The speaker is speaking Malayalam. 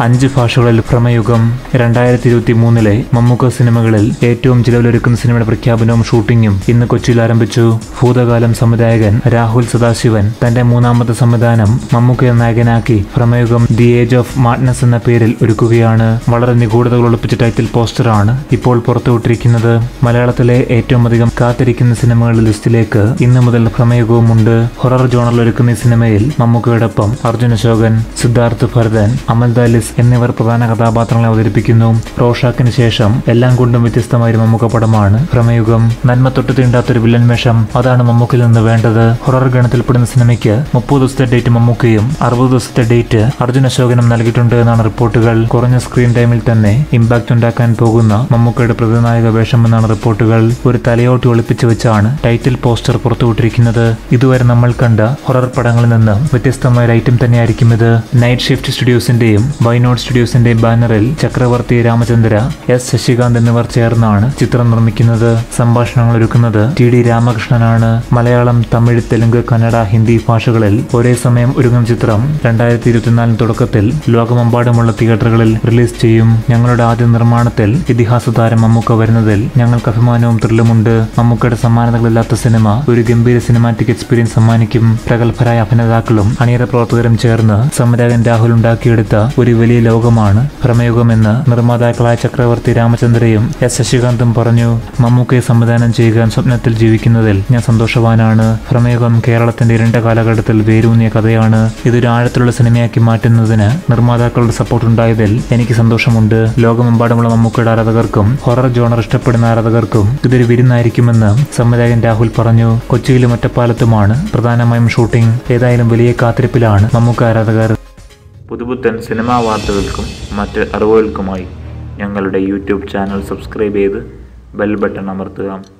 അഞ്ച് ഭാഷകളിൽ ഭ്രമയുഗം രണ്ടായിരത്തി ഇരുപത്തി മൂന്നിലെ മമ്മൂക്ക സിനിമകളിൽ ഏറ്റവും ചിലവിലൊരുക്കുന്ന സിനിമയുടെ പ്രഖ്യാപനവും ഷൂട്ടിംഗും ഇന്ന് കൊച്ചിയിൽ ആരംഭിച്ചു ഭൂതകാലം സംവിധായകൻ രാഹുൽ സദാശിവൻ തന്റെ മൂന്നാമത്തെ സംവിധാനം മമ്മൂക്കയെ നായകനാക്കി Bramayugam the age of madness എന്ന പേരിൽ ഒരുക്കുകയാണ് വളരെ നിഗൂഢതകൾ ഒളിപ്പിച്ച ടൈറ്റിൽ പോസ്റ്ററാണ് ഇപ്പോൾ പുറത്തുവിട്ടിരിക്കുന്നത് മലയാളത്തിലെ ഏറ്റവും അധികം കാത്തിരിക്കുന്ന സിനിമകളുടെ ലിസ്റ്റിലേക്ക് ഇന്ന് മുതൽ ഭ്രമയുഗവും ഉണ്ട് ഹൊറർ ജോണറിൽ ഒരുക്കുന്ന ഈ സിനിമയിൽ മമ്മൂക്കയോടൊപ്പം അർജുൻ അശോകൻ സിദ്ധാർത്ഥ് ഭരതൻ അമൽ ദാലിസ് എന്നിവർ പ്രധാന കഥാപാത്രങ്ങളെ അവതരിപ്പിക്കുന്നു റോഷാക്കിന് ശേഷം എല്ലാം കൊണ്ടും വ്യത്യസ്തമായ ഒരു മമ്മൂക്ക പടമാണ് ഭ്രമയുഗം നന്മ തൊട്ട് തീണ്ടാത്തൊരു വില്ലൻ വേഷം അതാണ് മമ്മൂക്കിൽ നിന്ന് വേണ്ടത് ഹൊറർ ഗണത്തിൽപ്പെടുന്ന സിനിമയ്ക്ക് മുപ്പത് ദിവസത്തെ ഡേറ്റ് മമ്മൂക്കയും അറുപത് ദിവസത്തെ ഡേറ്റ് അർജുൻ അശോകനും നൽകിയിട്ടുണ്ട് എന്നാണ് റിപ്പോർട്ടുകൾ കുറഞ്ഞ സ്ക്രീൻ ടൈമിൽ തന്നെ ഇമ്പാക്ട് ഉണ്ടാക്കാൻ പോകുന്ന മമ്മൂക്കയുടെ പ്രതിനായക വേഷം എന്നാണ് റിപ്പോർട്ടുകൾ ഒരു തലയോട്ടി ഒളിപ്പിച്ചു വെച്ചാണ് ടൈറ്റിൽ പോസ്റ്റർ പുറത്തുവിട്ടിരിക്കുന്നത് ഇതുവരെ നമ്മൾ കണ്ട ഹൊറർ പടങ്ങളിൽ നിന്ന് വ്യത്യസ്തമായ ഒരു ഐറ്റം തന്നെയായിരിക്കും ഇത് നൈറ്റ് ഷിഫ്റ്റ് സ്റ്റുഡിയോസിന്റെയും വൈനോട്ട് സ്റ്റുഡിയോസിന്റെയും ബാനറിൽ ചക്രവർത്തി രാമചന്ദ്ര എസ് ശശികാന്ത് എന്നിവർ ചേർന്നാണ് ചിത്രം നിർമ്മിക്കുന്നത് സംഭാഷണങ്ങൾ ഒരുക്കുന്നത് ടി ഡി രാമകൃഷ്ണനാണ് മലയാളം തമിഴ് തെലുങ്ക് കന്നഡ ഹിന്ദി ഭാഷകളിൽ ഒരേ സമയം ഒരുങ്ങുന്ന ചിത്രം രണ്ടായിരത്തി ഇരുപത്തിനാലിന് തുടക്കത്തിൽ ലോകമെമ്പാടുമുള്ള തിയേറ്ററുകളിൽ റിലീസ് ചെയ്യും ഞങ്ങളുടെ ആദ്യ നിർമ്മാണത്തിൽ ഇതിഹാസ താരം മമ്മൂക്ക വരുന്നതിൽ ഞങ്ങൾക്ക് അഭിമാനവും ത്രില്ലുമുണ്ട് മമ്മൂക്കയുടെ സമ്മാനതകളില്ലാത്ത സിനിമ ഒരു ഗംഭീര സിനിമാറ്റിക് എക്സ്പീരിയൻസ് സമ്മാനിക്കും പ്രഗത്ഭരായ അഭിനേതാക്കളും അണിയറ പ്രവർത്തകരും ചേർന്ന് സംവിധായകൻ രാഹുൽ ഉണ്ടാക്കിയെടുത്ത ഒരു വലിയ ലോകമാണ് ഭ്രമയുഗമെന്ന് നിർമ്മാതാക്കളായ ചക്രവർത്തി രാമചന്ദ്രയും എസ് ശശികാന്തും പറഞ്ഞു മമ്മൂക്കയെ സംവിധാനം ചെയ്യുക സ്വപ്നത്തിൽ ജീവിക്കുന്നതിൽ ഞാൻ സന്തോഷവാനാണ് ഭ്രമയുഗം കേരളത്തിന്റെ ഇരുണ്ട കാലഘട്ടത്തിൽ വേരൂന്നിയ കഥയാണ് ഇതൊരു ആഴത്തിലുള്ള സിനിമയാക്കി മാറ്റുന്നതിന് നിർമ്മാതാക്കളുടെ സപ്പോർട്ട് ഉണ്ടായതിൽ എനിക്ക് സന്തോഷമുണ്ട് ലോകമെമ്പാടുമുള്ള മമ്മൂക്കയുടെ ആരാധകർക്കും ഹൊറർ ജോണർ ഇഷ്ടപ്പെടുന്ന ആരാധകർക്കും ഇതൊരു വിരുന്നായിരിക്കുമെന്ന് സംവിധായകൻ രാഹുൽ പറഞ്ഞു കൊച്ചിയിലും ഒറ്റപ്പാലത്തുമാണ് പ്രധാനമായും ഷൂട്ടിംഗ് ഏതായാലും വലിയ കാത്തിരിപ്പിലാണ് മമ്മൂക്ക ആരാധകർ പുതുപുത്തൻ സിനിമാ വാർത്തകൾക്കും മറ്റ് അറിവുകൾക്കുമായി ഞങ്ങളുടെ യൂട്യൂബ് ചാനൽ സബ്സ്ക്രൈബ് ചെയ്ത് ബെൽ ബട്ടൺ അമർത്തുക